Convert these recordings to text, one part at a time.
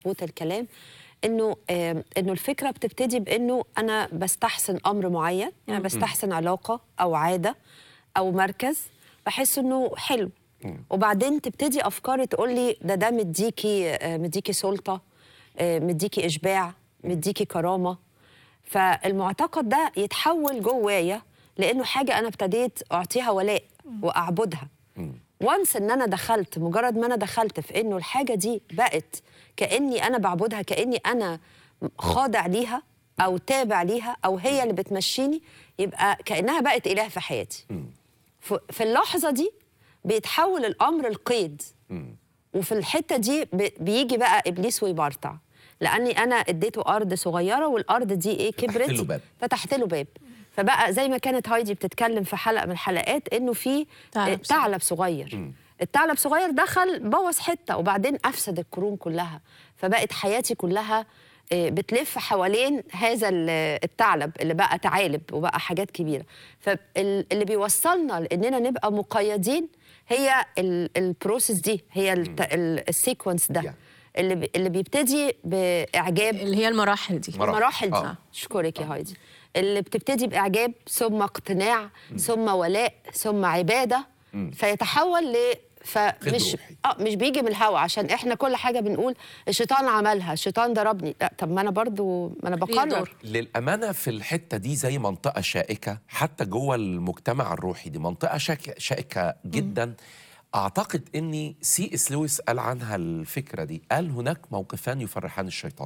مظبوط الكلام انه آه انه الفكره بتبتدي بانه انا بستحسن امر معين يعني بستحسن علاقه او عاده او مركز بحس انه حلو وبعدين تبتدي افكاري تقول لي ده ده مديكي آه مديكي سلطه آه مديكي اشباع مديكي كرامه فالمعتقد ده يتحول جوايا لانه حاجه انا ابتديت اعطيها ولاء واعبدها وانس ان انا دخلت مجرد ما انا دخلت في انه الحاجه دي بقت كاني انا بعبدها كاني انا خاضع ليها او تابع ليها او هي اللي بتمشيني يبقى كانها بقت اله في حياتي ف- في اللحظه دي بيتحول الامر القيد وفي الحته دي ب- بيجي بقى ابليس ويبرطع لاني انا اديته ارض صغيره والارض دي ايه فتحت كبرت له باب. فتحت له باب فبقى زي ما كانت هايدي بتتكلم في حلقه من الحلقات انه في ثعلب آه، ثعلب صغير الثعلب صغير دخل بوظ حته وبعدين افسد الكروم كلها فبقت حياتي كلها آه، بتلف حوالين هذا ال- الثعلب اللي بقى ثعالب وبقى حاجات كبيره فاللي بيوصلنا لاننا نبقى مقيدين هي ال- البروسيس دي هي الت- ال- السيكونس ده Yeah. اللي بي- اللي بيبتدي باعجاب اللي هي المراحل دي مراحل. المراحل دي آه. اشكرك يا هايدي اللي بتبتدي باعجاب ثم اقتناع ثم ولاء ثم عباده فيتحول ل فمش روحي. اه مش بيجي من الهوا عشان احنا كل حاجه بنقول الشيطان عملها الشيطان ضربني لا طب ما انا برضو ما انا ليه بقرر دور. للأمانة في الحتة دي زي منطقة شائكة حتى جوه المجتمع الروحي دي منطقة شاك- شائكة جدا أعتقد أني سي إس لويس قال عنها الفكرة دي قال هناك موقفان يفرحان الشيطان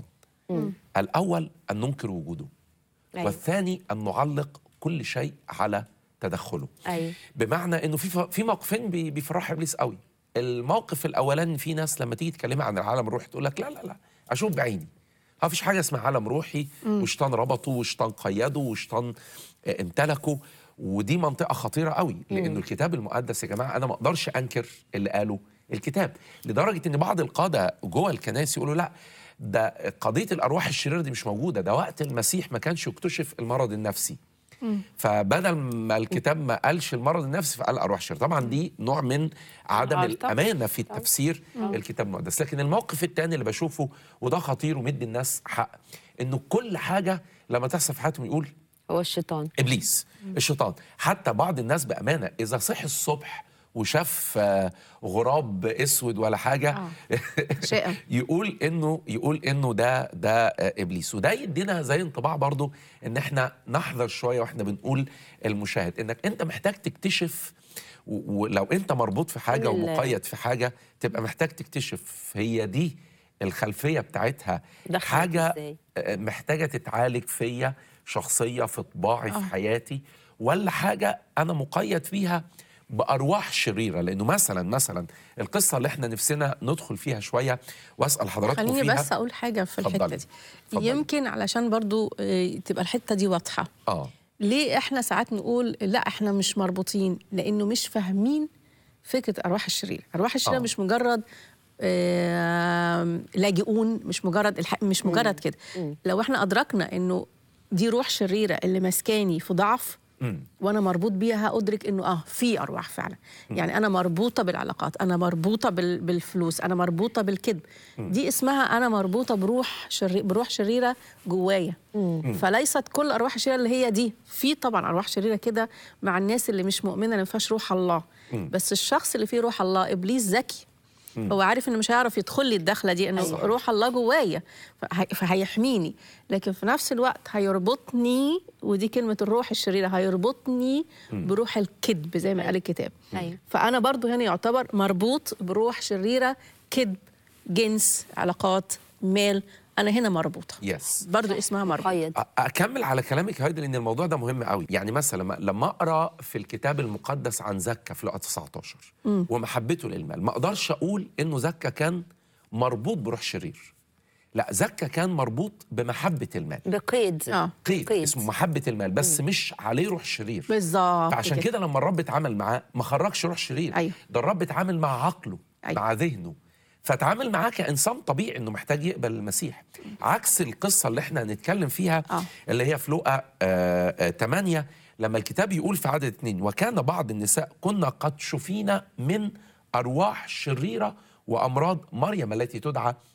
الأول أن ننكر وجوده أيوة. والثاني أن نعلق كل شيء على تدخله أيوة. بمعنى انه في ف- في موقفين بي- بيفرحوا ابليس قوي الموقف الاولاني في ناس لما تيجي تكلمها عن العالم الروحي تقول لك لا لا لا اشوف بعيني ما فيش حاجه اسمها عالم روحي وشيطان ربطه وشيطان قيده وشيطان آه، امتلكه ودي منطقه خطيره قوي لانه الكتاب المقدس يا جماعه انا ما اقدرش انكر اللي قاله الكتاب لدرجه ان بعض القاده جوه الكنائس يقولوا لا ده قضيه الارواح الشريره دي مش موجوده ده وقت المسيح ما كانش يكتشف المرض النفسي فبدل ما الكتاب ما قالش المرض النفسي فقال ارواح شريره طبعا دي نوع من عدم الغلطة. الامانه في التفسير الكتاب المقدس لكن الموقف الثاني اللي بشوفه وده خطير ومدي الناس حق انه كل حاجه لما تحصل في حياتهم يقول هو الشيطان ابليس الشيطان حتى بعض الناس بامانه اذا صحي الصبح وشاف آه، غراب اسود ولا حاجه شائع. يقول انه يقول انه ده ده آه، ابليس وده يدينا زي انطباع برضو ان احنا نحذر شويه واحنا بنقول المشاهد انك انت محتاج تكتشف و- ولو انت مربوط في حاجه كل ال- ومقيد في حاجه تبقى محتاج تكتشف هي دي الخلفيه بتاعتها دخلت حاجه إزاي؟ آه، محتاجه تتعالج فيا شخصيه في طباعي في حياتي ولا حاجه انا مقيد فيها بارواح شريره لانه مثلا مثلا القصه اللي احنا نفسنا ندخل فيها شويه واسال حضراتكم خليني فيها بس اقول حاجه في الحته اتفضلي. دي اتفضلي. يمكن علشان برضو آه، تبقى الحته دي واضحه اه ليه احنا ساعات نقول لا احنا مش مربوطين لانه مش فاهمين فكره ارواح الشرير ارواح الشرير آه. مش مجرد آم، لاجئون مش مجرد الح... مش مجرد كده لو احنا ادركنا انه دي روح شريره اللي ماسكاني في ضعف وانا مربوط بيها ادرك انه اه في ارواح فعلا يعني انا مربوطه بالعلاقات انا مربوطه بال... بالفلوس انا مربوطه بالكذب دي اسمها انا مربوطه بروح شري... بروح شريره جوايا فليست كل ارواح الشريره اللي هي دي في طبعا ارواح شريره كده مع الناس اللي مش مؤمنه اللي ما فيهاش روح الله بس الشخص اللي فيه روح الله ابليس ذكي هو عارف انه مش هيعرف يدخل لي الدخله دي انه أيوة. روح الله جوايا فهي- فهيحميني لكن في نفس الوقت هيربطني ودي كلمه الروح الشريره هيربطني بروح الكذب زي ما قال الكتاب أيوة. فانا برضو هنا يعتبر مربوط بروح شريره كذب جنس علاقات مال انا هنا مربوطه يس برضو اسمها مربوطه قيد أ- اكمل على كلامك هايدي لان الموضوع ده مهم قوي يعني مثلا لما- لما اقرا في الكتاب المقدس عن زكا في لقا 19 ومحبته للمال ما اقدرش اقول انه زكا كان مربوط بروح شرير لا زكا كان مربوط بمحبه المال بقيد اه قيد قيد. اسمه محبه المال بس مش عليه روح شرير بالظبط فعشان كده لما الرب اتعامل معاه ما خرجش روح شرير أيوة. ده الرب اتعامل مع عقله أيوة. مع ذهنه فتعامل معاه كانسان طبيعي انه محتاج يقبل المسيح عكس القصه اللي احنا هنتكلم فيها آه. اللي هي في لوقا آه آه 8 لما الكتاب يقول في عدد اتنين وكان بعض النساء كنا قد شفينا من ارواح شريره وامراض مريم التي تدعى